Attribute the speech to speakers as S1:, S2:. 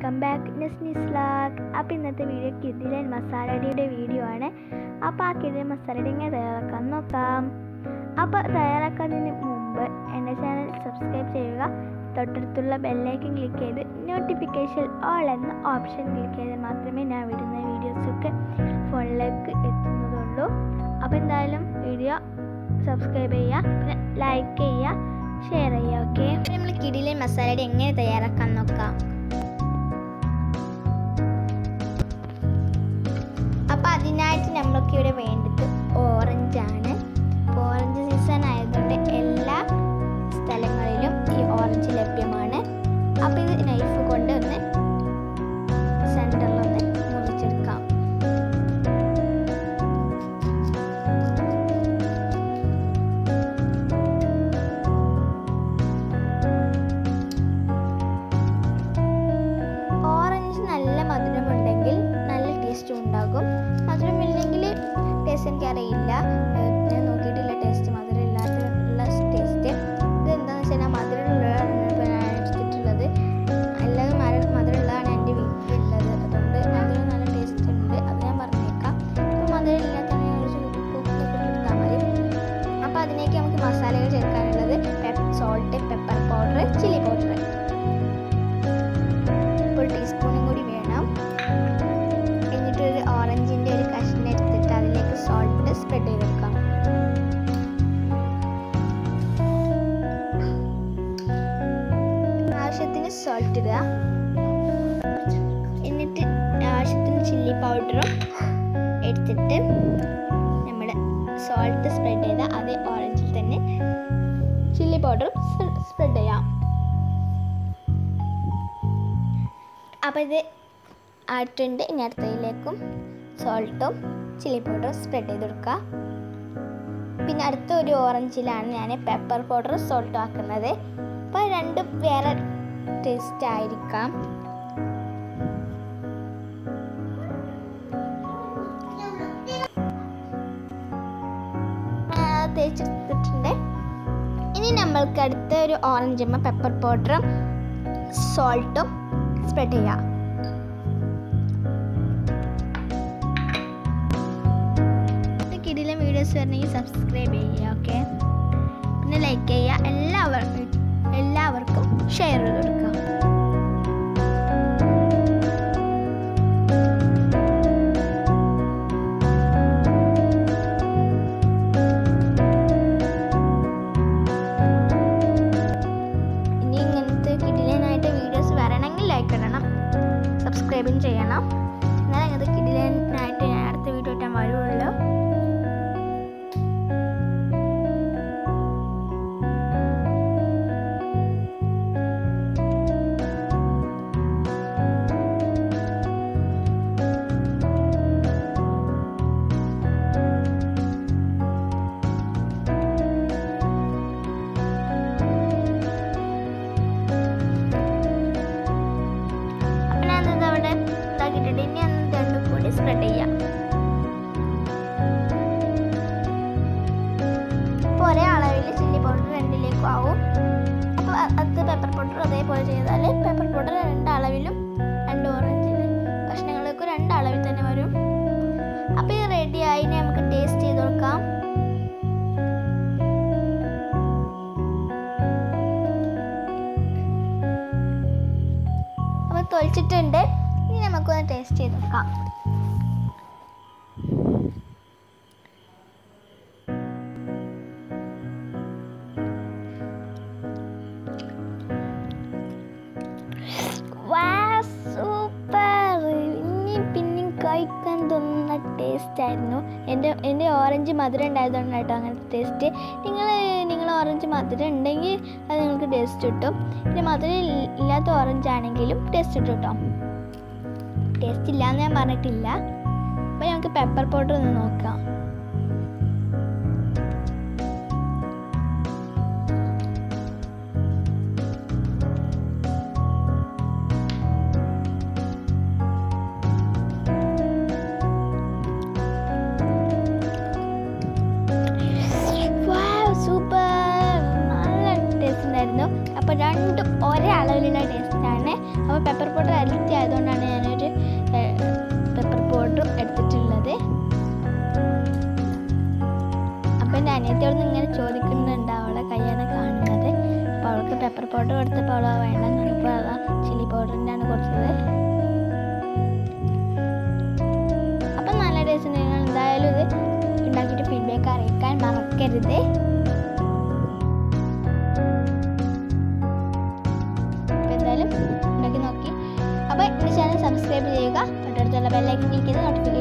S1: welcome back നെസ്നിസ് lag അപ്പോൾ ഇന്നത്തെ video കിദിലൻ മസാലയുടെ വീഡിയോ ആണ് അപ്പോൾ ആ കിദിലൻ മസാലയുടെ എങ്ങനെ തയ്യാറാക്കാൻ നോക്കാം അപ്പോൾ തയ്യാറാക്കുന്നതിന് മുമ്പ് എൻ്റെ ചാനൽ സബ്സ്ക്രൈബ് ചെയ്യുക തൊട്ടടുത്തുള്ള ബെല്ലൈക്കൻ ക്ലിക്ക് ചെയ്ത് നോട്ടിഫിക്കേഷൻ ഓൾ എന്ന ഓപ്ഷൻ ക്ലിക്ക് ചെയ്താൽ മാത്രമേ ഞാൻ വിടുന്ന വീഡിയോസൊക്കെ ഫോണിലേക്ക് എത്തുന്നതുള്ളൂ അപ്പോൾ എന്തായാലും വീഡിയോ സബ്സ്ക്രൈബ് ചെയ്യുക പിന്നെ ലൈക്ക് ചെയ്യുക ഷെയർ ചെയ്യുക ഓക്കെ നമ്മൾ കിടിലൻ മസാലയുടെ എങ്ങനെ തയ്യാറാക്കാൻ നോക്കാം അപ്പോൾ അതിനായിട്ട് നമ്മൾക്ക് ഇവിടെ വേണ്ടത് ഓറഞ്ചാണ് ഓറഞ്ച് സീസൺ ആയതുകൊണ്ട് എല്ലാ സ്ഥലങ്ങളിലും ഈ ഓറഞ്ച് ലഭ്യമാണ് അപ്പോൾ ഇത് നൈഫ് കൊണ്ട് ഒന്ന് സെൻറ്ററിലൊന്ന് മുറിച്ചെടുക്കാം ഓറഞ്ച് നല്ല മധുരമുണ്ടെങ്കിൽ നല്ല ടേസ്റ്റും ഉണ്ടാകും മധുരമില്ലെങ്കിൽ ടേസ്റ്റ് എനിക്കറിയില്ല ഏഹ് ഞാൻ നോക്കിയിട്ടില്ല ടേസ്റ്റ് മധുരം ഇല്ലാത്ത ടേസ്റ്റ് ഇത് എന്താണെന്ന് വെച്ചാൽ മധുരമുള്ളതാണ് ഇപ്പോൾ ഞാൻ എടുത്തിട്ടുള്ളത് അല്ലാതെ മര മധുരമുള്ളതാണ് എൻ്റെ വീട്ടിലുള്ളത് അതുകൊണ്ട് മധുരം നല്ല ടേസ്റ്റ് ഉണ്ട് അത് ഞാൻ പറഞ്ഞേക്കാം ഇപ്പോൾ മധുരം ഇല്ലാത്തതാണ് കുറച്ച് ഉപ്പ് എടുത്താൽ മതി അപ്പോൾ അതിലേക്ക് നമുക്ക് മസാലകൾ ചേർക്കാനുള്ളത് salt pepper powder chilli powder ഒരു ടീസ്പൂണും കൂടി വേണം എന്നിട്ട് ഒരു ഓറഞ്ചിൻ്റെ ഒരു കഷ്ണം എടുത്തിട്ട് അതിലേക്ക് സോൾട്ട് സ്പ്രെഡ് ചെയ്ത് കൊടുക്കാം ആവശ്യത്തിന് സോൾട്ട് ഇടുക എന്നിട്ട് ആവശ്യത്തിന് ചില്ലി പൗഡറും എടുത്തിട്ട് നമ്മൾ സോൾട്ട് സ്പ്രെഡ് ചെയ്ത അതേ ഓറഞ്ചിൽ തന്നെ ചില്ലി പൗഡറും സ്പ്രെഡ് ചെയ്യാം അപ്പോൾ ഇത് ആയിട്ടുണ്ട് ഇനി അടുത്തതിലേക്കും സോൾട്ടും ചില്ലി പൗഡറും സ്പ്രെഡ് ചെയ്ത് കൊടുക്കുക പിന്നെ അടുത്ത ഒരു ഓറഞ്ചിലാണ് ഞാൻ പെപ്പർ പൗഡർ സോൾട്ടും ആക്കുന്നത് അപ്പോൾ രണ്ടും വേറെ ടേസ്റ്റ് ആയിരിക്കാം ആ, തേച്ചെടുത്തിട്ടുണ്ട് ഇനി നമ്മൾക്ക് അടുത്ത ഒരു ഓറഞ്ചുമ്മ പെപ്പർ പൗഡറും സോൾട്ടും സ്പ്രെഡ് ചെയ്യാം കിടിലം വീഡിയോസ് വരണമെങ്കിൽ സബ്സ്ക്രൈബ് ചെയ്യുക ഓക്കെ പിന്നെ ലൈക്ക് ചെയ്യുക എല്ലാവർക്കും എല്ലാവർക്കും ഷെയർ ചെയ്ത് കൊടുക്കുക ഇനി ഇങ്ങനത്തെ കിടിലനായിട്ട് വീഡിയോസ് വരണമെങ്കിൽ ലൈക്ക് ഇടണം സബ്സ്ക്രൈബും ചെയ്യണം എന്നാൽ അങ്ങനത്തെ കിടിലനായിട്ട് ഞാൻ അടുത്ത വീഡിയോ ഇട്ടാൻ വരുള്ളൂ അപ്പം ഞാൻ ഇത് അവിടെ ഇതാക്കിയിട്ടുണ്ട് ഇനി അത് രണ്ടും കൂടി സ്പ്രെഡ് ചെയ്യാം അപ്പോൾ ഒരേ അളവിൽ ചില്ലി പൗഡർ രണ്ടിലേക്കും ആവും അപ്പോൾ അത് പെപ്പർ പൗഡർ അതേപോലെ ചെയ്താൽ പെപ്പർ പൗഡർ രണ്ട് അളവിലും രണ്ട് ഓറഞ്ചിൽ കഷ്ണങ്ങൾക്ക് രണ്ട് അളവിൽ തന്നെ വരും അപ്പോൾ ഇത് റെഡി ആയി ഇനി നമുക്ക് ടേസ്റ്റ് ചെയ്ത് നോക്കാം അപ്പോൾ തൊളിച്ചിട്ടുണ്ട് ഇനി നമുക്കൊന്ന് ടേസ്റ്റ് ചെയ്ത് നോക്കാം സൂപ്പർ ഇനി പിന്നെയും കഴിക്കാൻ തോന്നുന്ന ടേസ്റ്റ് ആയിരുന്നു എൻ്റെ എൻ്റെ ഓറഞ്ച് മധുരം ഉണ്ടായതുകൊണ്ട് കേട്ടോ അങ്ങനത്തെ ടേസ്റ്റ് നിങ്ങൾ നിങ്ങൾ ഓറഞ്ച് മധുരം ഉണ്ടെങ്കിൽ അത് നിങ്ങൾക്ക് ടേസ്റ്റ് കിട്ടും പിന്നെ മധുരം ഇൽ- ഇല്ലാത്ത ഓറഞ്ച് ആണെങ്കിലും ടേസ്റ്റ് കിട്ടും കേട്ടോ ടേസ്റ്റ് ഇല്ലയെന്ന് ഞാൻ പറഞ്ഞിട്ടില്ല അപ്പോൾ നമുക്ക് പെപ്പർ പൗഡർ ഒന്ന് നോക്കാം സൂപ്പർ നല്ല ടേസ്റ്റ് ഉണ്ടായിരുന്നു അപ്പോൾ രണ്ടും ഒരേ അളവിലുള്ള ടേസ്റ്റാണ് അപ്പോൾ പെപ്പർ പൗഡർ അലിറ്റി പെപ്പർ പൗഡർ കൊടുത്തപ്പോൾ അവൾ വേണ്ടെന്ന് പറഞ്ഞപ്പോൾ അതാ ചില്ലി പൗഡറിൻ്റെയാണ് കൊടുത്തത് അപ്പം നല്ല ടേസ്റ്റ് നിങ്ങൾ എന്തായാലും ഇത് ഉണ്ടാക്കിയിട്ട് ഫീഡ്ബാക്ക് അറിയിക്കാൻ മറക്കരുത് അപ്പോൾ എന്തായാലും ഉണ്ടാക്കി നോക്കി അപ്പോൾ എൻ്റെ ചാനൽ സബ്സ്ക്രൈബ് ചെയ്യുക തൊട്ടടുത്തുള്ള ബെല്ലൈക്കൻ ക്ലിക്ക് ചെയ്ത് നോട്ടിഫിക്കേഷൻ